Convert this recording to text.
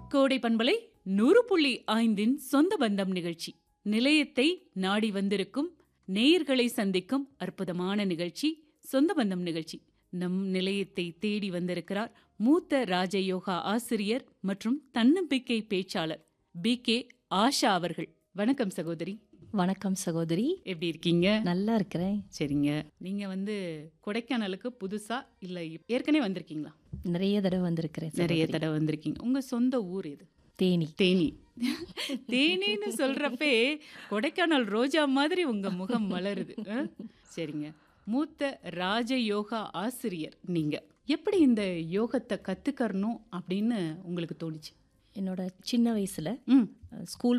கோடை பண்பலை நூறு புள்ளி ஐந்தின் சொந்த பந்தம் நிகழ்ச்சி நிலையத்தை நாடி வந்திருக்கும் நேயர்களை சந்திக்கும் அற்புதமான நிகழ்ச்சி சொந்த பந்தம் நிகழ்ச்சி நம் நிலையத்தை தேடி வந்திருக்கிறார் மூத்த ராஜயோகா ஆசிரியர் மற்றும் தன்னம்பிக்கை பேச்சாளர் பி கே ஆஷா அவர்கள் வணக்கம் சகோதரி வணக்கம் சகோதரி எப்படி இருக்கீங்க நல்லா இருக்கிறேன் சரிங்க நீங்க வந்து கொடைக்கானலுக்கு புதுசா இல்ல ஏற்கனவே வந்திருக்கீங்களா நிறைய தடவை வந்திருக்கிறேன் நிறைய சகோதரி. தடவை வந்திருக்கீங்க உங்க சொந்த ஊர் எது தேனி தேனி தேனின்னு சொல்றப்பே கொடைக்கானல் ரோஜா மாதிரி உங்க முகம் மலருது ஆ? சரிங்க மூத்த ராஜ யோகா ஆசிரியர் நீங்க எப்படி இந்த யோகத்தை கத்துக்கறணும் அப்படின்னு உங்களுக்கு தோணுச்சு என்னோட சின்ன வயசுல ம் ஸ்கூல்